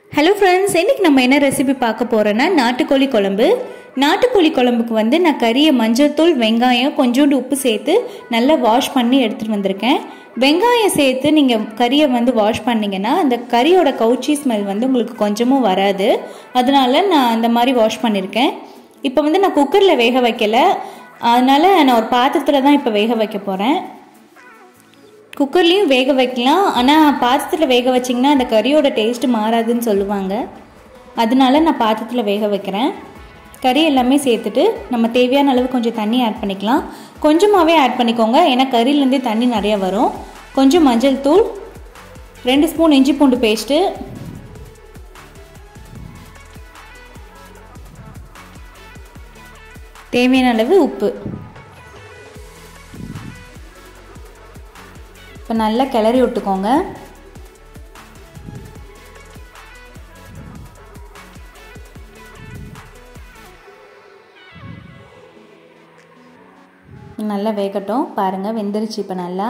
hello friends இன்னைக்கு நம்ம என்ன ரெசிபி பார்க்க போறோன்னா நாட்டுக்கோழி குழம்பு நாட்டுக்கோழி குழம்புக்கு வந்து நான் கறியை மஞ்சள்தூள் வெங்காயம் கொஞ்சோண்டு உப்பு சேர்த்து நல்லா வாஷ் பண்ணி எடுத்துகிட்டு வந்திருக்கேன் வெங்காயம் சேர்த்து நீங்கள் கறியை வந்து வாஷ் பண்ணீங்கன்னா அந்த கறியோட கவுச்சி ஸ்மெல் வந்து உங்களுக்கு கொஞ்சமும் வராது அதனால நான் அந்த மாதிரி வாஷ் பண்ணியிருக்கேன் இப்போ வந்து நான் குக்கரில் வேக வைக்கல அதனால நான் ஒரு பாத்திரத்தில் தான் இப்போ வேக வைக்க போகிறேன் குக்கர்லேயும் வேக வைக்கலாம் ஆனால் பாத்திரத்தில் வேக வச்சிங்கன்னா அந்த கறியோட டேஸ்ட் மாறாதுன்னு சொல்லுவாங்க அதனால நான் பாத்திரத்தில் வேக வைக்கிறேன் கறி எல்லாமே சேர்த்துட்டு நம்ம தேவையான அளவு கொஞ்சம் தண்ணி ஆட் பண்ணிக்கலாம் கொஞ்சமாகவே ஆட் பண்ணிக்கோங்க ஏன்னா கறியிலேருந்தே தண்ணி நிறையா வரும் கொஞ்சம் மஞ்சள் தூள் ரெண்டு ஸ்பூன் இஞ்சி பூண்டு பேஸ்ட்டு தேவையான அளவு உப்பு இப்போ நல்லா கிளறி விட்டுக்கோங்க நல்லா வேகட்டும் பாருங்கள் வெந்துருச்சு இப்போ நல்லா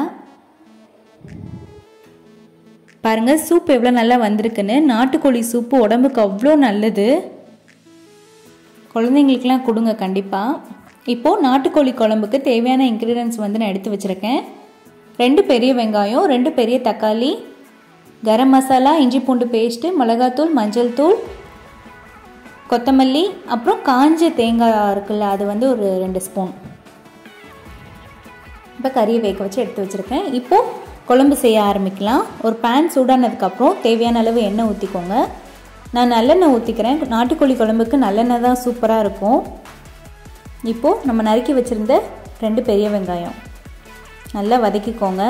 பாருங்கள் சூப் எவ்வளோ நல்லா வந்திருக்குன்னு நாட்டுக்கோழி சூப்பு உடம்புக்கு அவ்வளோ நல்லது குழந்தைங்களுக்கெலாம் கொடுங்க கண்டிப்பாக இப்போது நாட்டுக்கோழி குழம்புக்கு தேவையான இன்க்ரீடியன்ஸ் வந்து நான் எடுத்து வச்சுருக்கேன் ரெண்டு பெரிய வெங்காயம் ரெண்டு பெரிய தக்காளி கரம் மசாலா இஞ்சி பூண்டு பேஸ்ட்டு மிளகாத்தூள் மஞ்சள் தூள் கொத்தமல்லி அப்புறம் காஞ்ச தேங்காய் இருக்குல்ல அது வந்து ஒரு ரெண்டு ஸ்பூன் இப்போ கறியை வேக வச்சு எடுத்து வச்சுருக்கேன் இப்போது குழம்பு செய்ய ஆரம்பிக்கலாம் ஒரு பேன் சூடானதுக்கப்புறம் தேவையான அளவு எண்ணெய் ஊற்றிக்கோங்க நான் நல்லெண்ணெய் ஊற்றிக்கிறேன் நாட்டுக்கோழி குழம்புக்கு நல்லெண்ணெய் தான் சூப்பராக இருக்கும் இப்போது நம்ம நறுக்கி வச்சுருந்த ரெண்டு பெரிய வெங்காயம் நல்லா வதக்கிக்கோங்க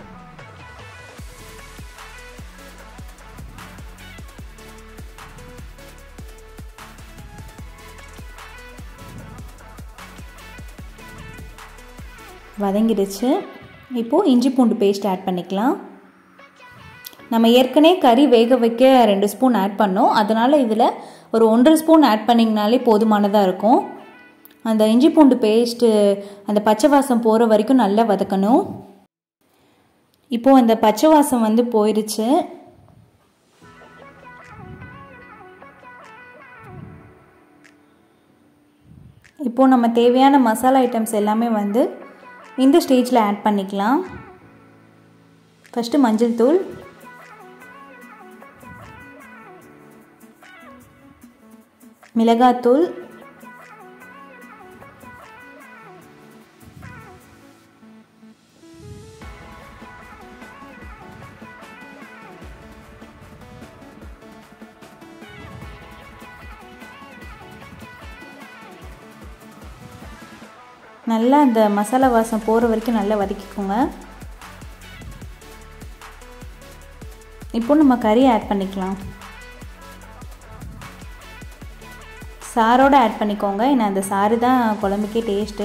வதங்கிடுச்சு இப்போது இஞ்சி பூண்டு பேஸ்ட் ஆட் பண்ணிக்கலாம் நம்ம ஏற்கனவே கறி வேக வைக்க ரெண்டு ஸ்பூன் ஆட் பண்ணோம் அதனால் இதில் ஒரு ஒன்றரை ஸ்பூன் ஆட் பண்ணிங்கனாலே போதுமானதாக இருக்கும் அந்த இஞ்சி பூண்டு பேஸ்ட்டு அந்த பச்சை வாசம் போகிற வரைக்கும் நல்லா வதக்கணும் இப்போது அந்த பச்சை வாசம் வந்து போயிடுச்சு இப்போது நம்ம தேவையான மசாலா ஐட்டம்ஸ் எல்லாமே வந்து இந்த ஸ்டேஜில் ஆட் பண்ணிக்கலாம் ஃபஸ்ட்டு மஞ்சள் தூள் மிளகாத்தூள் நல்லா அந்த மசாலா வாசம் போகிற வரைக்கும் நல்லா வதக்கிக்கோங்க இப்போ நம்ம கறி ஆட் பண்ணிக்கலாம் சாரோடு ஆட் பண்ணிக்கோங்க ஏன்னா அந்த சாறு தான் குழம்புக்கே டேஸ்ட்டு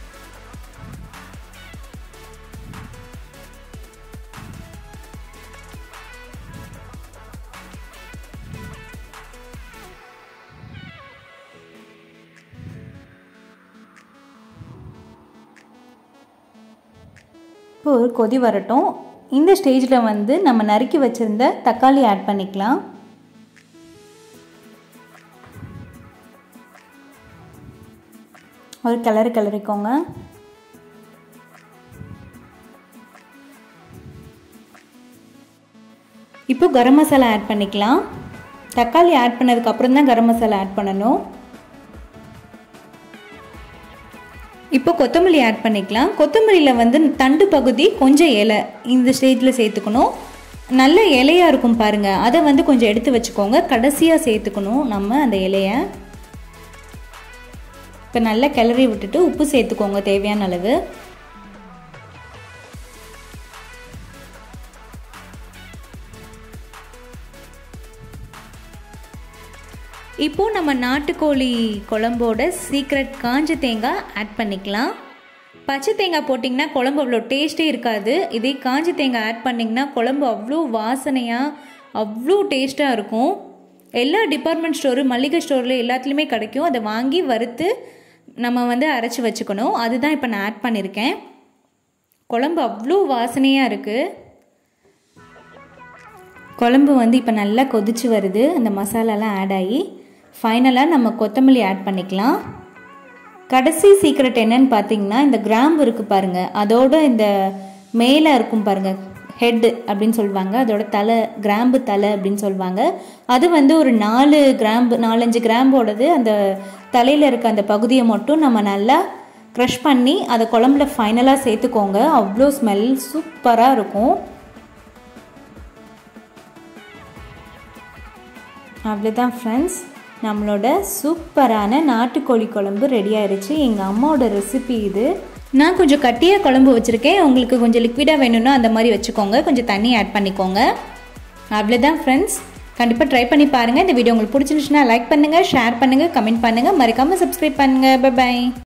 இப்போ ஒரு கொதி வரட்டும் இந்த ஸ்டேஜில் வந்து நம்ம நறுக்கி வச்சுருந்த தக்காளி ஆட் பண்ணிக்கலாம் ஒரு கிளறு கிளறிக்கோங்க இப்போ கரம் மசாலா ஆட் பண்ணிக்கலாம் தக்காளி ஆட் பண்ணதுக்கப்புறம் தான் கரம் மசாலா ஆட் பண்ணணும் இப்போ கொத்தமல்லி ஆட் பண்ணிக்கலாம் கொத்தமல்லியில் வந்து தண்டு பகுதி கொஞ்சம் இலை இந்த ஸ்டேஜில் சேர்த்துக்கணும் நல்ல இலையாக இருக்கும் பாருங்கள் அதை வந்து கொஞ்சம் எடுத்து வச்சுக்கோங்க கடைசியாக சேர்த்துக்கணும் நம்ம அந்த இலையை இப்போ நல்லா கிளறி விட்டுட்டு உப்பு சேர்த்துக்கோங்க தேவையான அளவு இப்போது நம்ம நாட்டுக்கோழி குழம்போட சீக்ரெட் காஞ்ச தேங்காய் ஆட் பண்ணிக்கலாம் பச்சை தேங்காய் போட்டிங்கன்னா குழம்பு அவ்வளோ டேஸ்ட்டே இருக்காது இதே காஞ்ச தேங்காய் ஆட் பண்ணிங்கன்னா குழம்பு அவ்வளோ வாசனையாக அவ்வளோ டேஸ்ட்டாக இருக்கும் எல்லா டிபார்ட்மெண்ட் ஸ்டோரு மளிகை ஸ்டோரில் எல்லாத்துலேயுமே கிடைக்கும் அதை வாங்கி வறுத்து நம்ம வந்து அரைச்சி வச்சுக்கணும் அதுதான் இப்போ நான் ஆட் பண்ணியிருக்கேன் குழம்பு அவ்வளோ வாசனையாக இருக்குது குழம்பு வந்து இப்போ நல்லா கொதிச்சு வருது அந்த மசாலாலாம் ஆட் ஆகி ஃபைனலாக நம்ம கொத்தமல்லி ஆட் பண்ணிக்கலாம் கடைசி சீக்ரெட் என்னன்னு பார்த்தீங்கன்னா இந்த கிராம்பு இருக்குது பாருங்கள் அதோட இந்த மேலே இருக்கும் பாருங்கள் ஹெட்டு அப்படின்னு சொல்லுவாங்க அதோட தலை கிராம்பு தலை அப்படின்னு சொல்லுவாங்க அது வந்து ஒரு நாலு கிராம்பு நாலஞ்சு கிராம்போடது அந்த தலையில் இருக்க அந்த பகுதியை மட்டும் நம்ம நல்லா க்ரஷ் பண்ணி அதை குழம்புல ஃபைனலாக சேர்த்துக்கோங்க அவ்வளோ ஸ்மெல் சூப்பராக இருக்கும் அவ்வளோதான் ஃப்ரெண்ட்ஸ் நம்மளோட சூப்பரான நாட்டுக்கோழி குழம்பு ரெடி ஆயிடுச்சு எங்கள் அம்மாவோட ரெசிபி இது நான் கொஞ்சம் கட்டியாக குழம்பு வச்சுருக்கேன் உங்களுக்கு கொஞ்சம் லிக்விடாக வேணும்னா அந்த மாதிரி வச்சுக்கோங்க கொஞ்சம் தண்ணி ஆட் பண்ணிக்கோங்க அவ்வளோதான் ஃப்ரெண்ட்ஸ் கண்டிப்பாக ட்ரை பண்ணி பாருங்கள் இந்த வீடியோ உங்களுக்கு பிடிச்சிருந்துச்சுன்னா லைக் பண்ணுங்கள் ஷேர் பண்ணுங்கள் கமெண்ட் பண்ணுங்கள் மறக்காமல் சப்ஸ்கிரைப் பண்ணுங்கள் பை